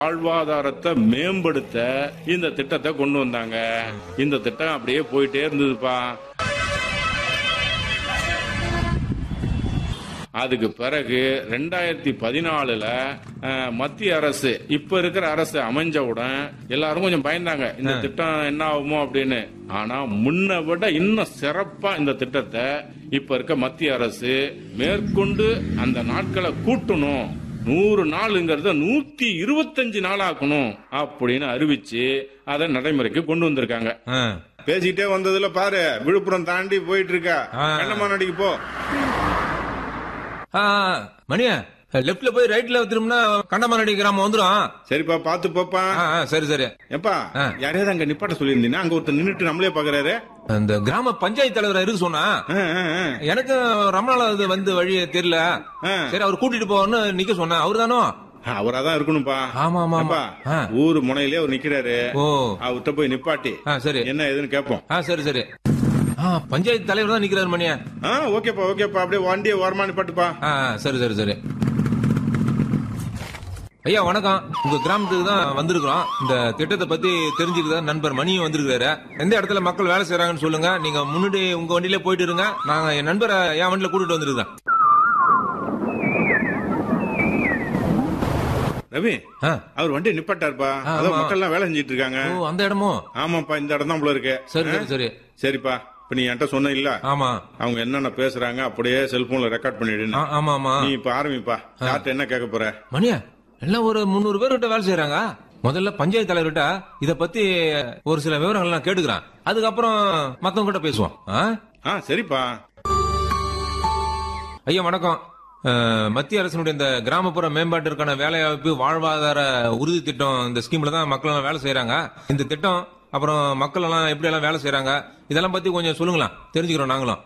வாழ்வாதாரத்தை மேம்படுத்த இந்த திட்டத்தை கொண்டு வந்தாங்க இந்த திட்டம் அப்படியே போயிட்டே இருந்ததுப்பா அதுக்கு பிறகு ரெண்டாயிரத்தி பதினாலுல அஹ், மத்திய அரசு இப்ப இருக்கிற அரசு அமைஞ்சவுடன் எல்லாரும் கொஞ்சம் பயந்தாங்க இந்த திட்டம் என்ன ஆகுமோ அப்படின்னு ஆனா முன்ன விட இன்னும் சிறப்பா இந்த திட்டத்தை இப்ப இருக்க மத்திய அரசு மேற்கொண்டு அந்த நாட்களை கூட்டணும் நூறு நாளுங்கிறத நூத்தி இருபத்தஞ்சு நாள் ஆக்கணும் அப்படின்னு அறிவிச்சு அதை நடைமுறைக்கு கொண்டு வந்திருக்காங்க ஆ. பேசிக்கிட்டே வந்ததுல பாரு விழுப்புரம் தாண்டி போயிட்டு இருக்கா ஆ. கண்ணமானடிக்கு போ ஆ, மணியா லெப்ட்ல போய் ரைட்ல திரும்பினா கண்டமானடி கிராமம் வந்துரும் சரிப்பா பாத்து போப்பா ஆ, ஆ, சரி சரி எப்பா ஆ. யாரையாவது அங்க நிப்பாட்ட சொல்லியிருந்தீங்கன்னா அங்க ஒருத்தர் நின்னுட்டு நம்மளே பாக்குறாரு அந்த கிராம பஞ்சாயத்து தலைவர் இருக்கு சொன்னா ஆ, ஆ, ஆ. எனக்கு ரொம்ப நாள் அது வந்து வழி தெரியல ஆ. சரி அவர் கூட்டிட்டு போவார்னு நிக்க சொன்னேன் அவரு தானோ அவராதான் இருக்கணும்பா ஆமா, ஆமா, ஆமா. எப்பா, ஆ. ஊர் முனையிலே அவர் நிக்கிறாரு ஓ அவர்கிட்ட போய் நிப்பாட்டி ஆ சரி என்ன ஏதுன்னு கேட்போம் ஆ சரி சரி ஆ பஞ்சாயத்து தலைவர் தான் நிக்கிறாரு மணியா ஆ ஓகேப்பா ஓகேப்பா அப்படியே வண்டியை ஓரமா நிப்பாட்டுப்பா ஆ ஆ, சரி சரி சரி ஐயா வணக்கம் உங்க கிராமத்துக்கு தான் வந்திருக்கிறோம் இந்த திட்டத்தை பத்தி தெரிஞ்சுக்கிறதா நண்பர் மணியும் வந்திருக்காரு எந்த இடத்துல மக்கள் வேலை செய்யறாங்கன்னு சொல்லுங்க நீங்க முன்னாடி உங்க வண்டியில போயிட்டு இருங்க நாங்க என் நண்பரை என் வண்டியில கூட்டிட்டு வந்திருக்கேன் ரவி ஆ. அவர் வண்டியை நிப்பாட்டாருப்பா ஆ, அதான் ஆமா. மக்கள் எல்லாம் வேலை செஞ்சிட்டு இருக்காங்க ஓ அந்த இடமோ ஆமாப்பா இந்த இடம் தான் போல இருக்கு சரி சரி சரி சரிப்பா இப்ப நீ என்கிட்ட சொன்ன இல்ல ஆமா அவங்க என்னென்ன பேசுறாங்க அப்படியே செல்போன்ல ரெக்கார்ட் பண்ணிடுன்னு ஆ, ஆமா ஆமா நீ இப்ப ஆரம்பிப்பா யார்கிட்ட என்ன கேட்க போற மணியா எல்லாம் ஒரு முந்நூறு பேர் கிட்ட வேலை செய்யறாங்க முதல்ல பஞ்சாயத்து தலைவர்கிட்ட இத பத்தி ஒரு சில விவரங்கள் நான் கேட்டுக்கிறேன் அதுக்கப்புறம் மத்தவங்க கிட்ட பேசுவோம் ஆ? ஆ சரிப்பா ஐயா வணக்கம் அஹ், மத்திய அரசினுடைய இந்த கிராமப்புற மேம்பாட்டிற்கான வேலைவாய்ப்பு வாழ்வாதார உறுதி திட்டம் இந்த ஸ்கீம்ல தான் மக்கள் எல்லாம் வேலை செய்யறாங்க இந்த திட்டம் அப்புறம் மக்கள் எல்லாம் எப்படி எல்லாம் வேலை செய்யறாங்க இதெல்லாம் பத்தி கொஞ்சம் சொல்லுங்களா தெரிஞ்சுக்கிறோம் நாங்களும்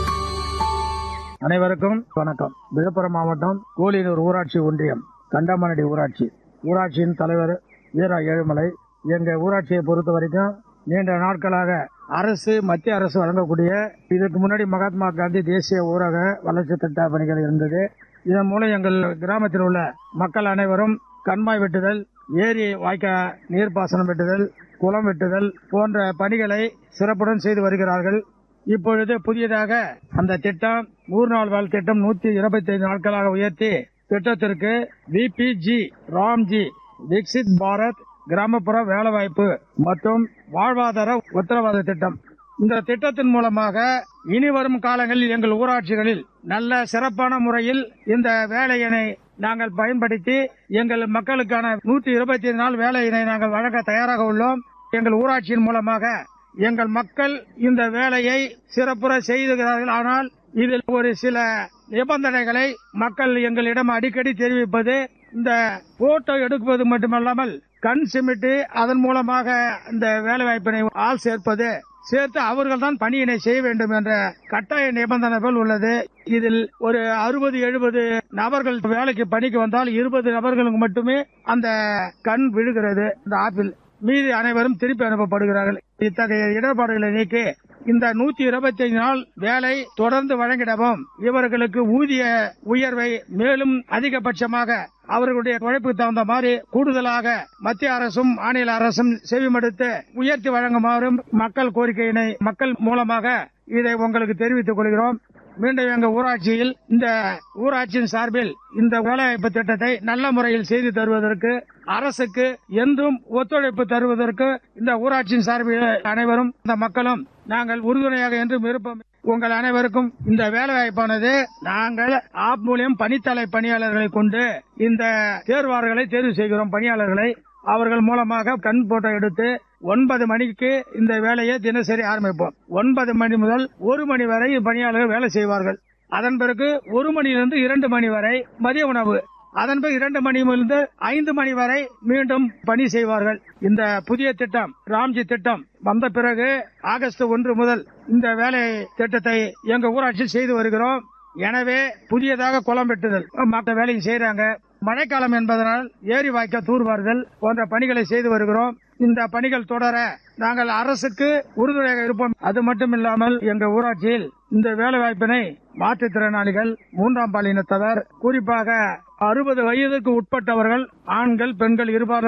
அனைவருக்கும் வணக்கம் விழுப்புரம் மாவட்டம் கோலியனூர் ஊராட்சி ஒன்றியம் கண்டமனடி ஊராட்சி ஊராட்சியின் தலைவர் வீரா ஏழுமலை எங்க ஊராட்சியை பொறுத்த வரைக்கும் நீண்ட நாட்களாக அரசு மத்திய அரசு வழங்கக்கூடிய இதுக்கு முன்னாடி மகாத்மா காந்தி தேசிய ஊரக வளர்ச்சி திட்ட பணிகள் இருந்தது இதன் மூலம் எங்கள் கிராமத்தில் உள்ள மக்கள் அனைவரும் கண்மாய் வெட்டுதல் ஏரி வாய்க்கா நீர்ப்பாசனம் வெட்டுதல் குளம் வெட்டுதல் போன்ற பணிகளை சிறப்புடன் செய்து வருகிறார்கள் இப்பொழுது புதியதாக அந்த திட்டம் நூறு நாள் வேலை திட்டம் நூத்தி இருபத்தி ஐந்து நாட்களாக உயர்த்தி திட்டத்திற்கு விபிஜி ராம்ஜி விக்சித் பாரத் கிராமப்புற வேலைவாய்ப்பு மற்றும் வாழ்வாதார உத்தரவாத திட்டம் இந்த திட்டத்தின் மூலமாக இனி வரும் காலங்களில் எங்கள் ஊராட்சிகளில் நல்ல சிறப்பான முறையில் இந்த வேலையினை நாங்கள் பயன்படுத்தி எங்கள் மக்களுக்கான நூற்றி இருபத்தி நாள் வேலையினை நாங்கள் வழங்க தயாராக உள்ளோம் எங்கள் ஊராட்சியின் மூலமாக எங்கள் மக்கள் இந்த வேலையை சிறப்புற செய்துகிறார்கள் ஆனால் இதில் ஒரு சில நிபந்தனைகளை மக்கள் எங்களிடம் அடிக்கடி தெரிவிப்பது இந்த போட்டோ எடுப்பது மட்டுமல்லாமல் கண் சிமிட்டு அதன் மூலமாக இந்த வேலைவாய்ப்பினை ஆள் சேர்ப்பது சேர்த்து அவர்கள் தான் பணியினை செய்ய வேண்டும் என்ற கட்டாய நிபந்தனைகள் உள்ளது இதில் ஒரு அறுபது எழுபது நபர்கள் வேலைக்கு பணிக்கு வந்தால் இருபது நபர்களுக்கு மட்டுமே அந்த கண் விழுகிறது இந்த ஆப்பிள் மீதி அனைவரும் திருப்பி அனுப்பப்படுகிறார்கள் இத்தகைய இடர்பாடுகளை நீக்கி இந்த நூத்தி இருபத்தி ஐந்து நாள் வேலை தொடர்ந்து வழங்கிடவும் இவர்களுக்கு ஊதிய உயர்வை மேலும் அதிகபட்சமாக அவர்களுடைய உழைப்புக்கு தகுந்த மாதிரி கூடுதலாக மத்திய அரசும் மாநில அரசும் செவிமடுத்து உயர்த்தி வழங்குமாறும் மக்கள் கோரிக்கையினை மக்கள் மூலமாக இதை உங்களுக்கு தெரிவித்துக் கொள்கிறோம் மீண்டும் எங்க ஊராட்சியில் இந்த ஊராட்சியின் சார்பில் இந்த வேலைவாய்ப்பு திட்டத்தை நல்ல முறையில் செய்து தருவதற்கு அரசுக்கு என்றும் ஒத்துழைப்பு தருவதற்கு இந்த ஊராட்சியின் சார்பில் அனைவரும் இந்த மக்களும் நாங்கள் உறுதுணையாக என்றும் இருப்போம் உங்கள் அனைவருக்கும் இந்த வேலைவாய்ப்பானது நாங்கள் ஆப் மூலியம் பணித்தலை பணியாளர்களை கொண்டு இந்த தேர்வாளர்களை தேர்வு செய்கிறோம் பணியாளர்களை அவர்கள் மூலமாக கண் போட்டோ எடுத்து ஒன்பது மணிக்கு இந்த வேலையை தினசரி ஆரம்பிப்போம் ஒன்பது மணி முதல் ஒரு மணி வரை பணியாளர்கள் வேலை செய்வார்கள் அதன் பிறகு ஒரு மணியிலிருந்து இரண்டு மணி வரை மதிய உணவு அதன் பிறகு இரண்டு மணியிலிருந்து ஐந்து மணி வரை மீண்டும் பணி செய்வார்கள் இந்த புதிய திட்டம் ராம்ஜி திட்டம் வந்த பிறகு ஆகஸ்ட் ஒன்று முதல் இந்த வேலை திட்டத்தை எங்க ஊராட்சியில் செய்து வருகிறோம் எனவே புதியதாக குளம் வெட்டுதல் மற்ற வேலையும் செய்யறாங்க மழைக்காலம் என்பதனால் ஏரி வாய்க்கால் தூர்வாறுதல் போன்ற பணிகளை செய்து வருகிறோம் இந்த பணிகள் தொடர நாங்கள் அரசுக்கு உறுதுணையாக இருப்போம் அது மட்டும் இல்லாமல் எங்க ஊராட்சியில் இந்த வேலை வாய்ப்பினை மாற்றுத்திறனாளிகள் மூன்றாம் பாலினத்தவர் குறிப்பாக அறுபது வயதுக்கு உட்பட்டவர்கள் ஆண்கள் பெண்கள் இருபாலர்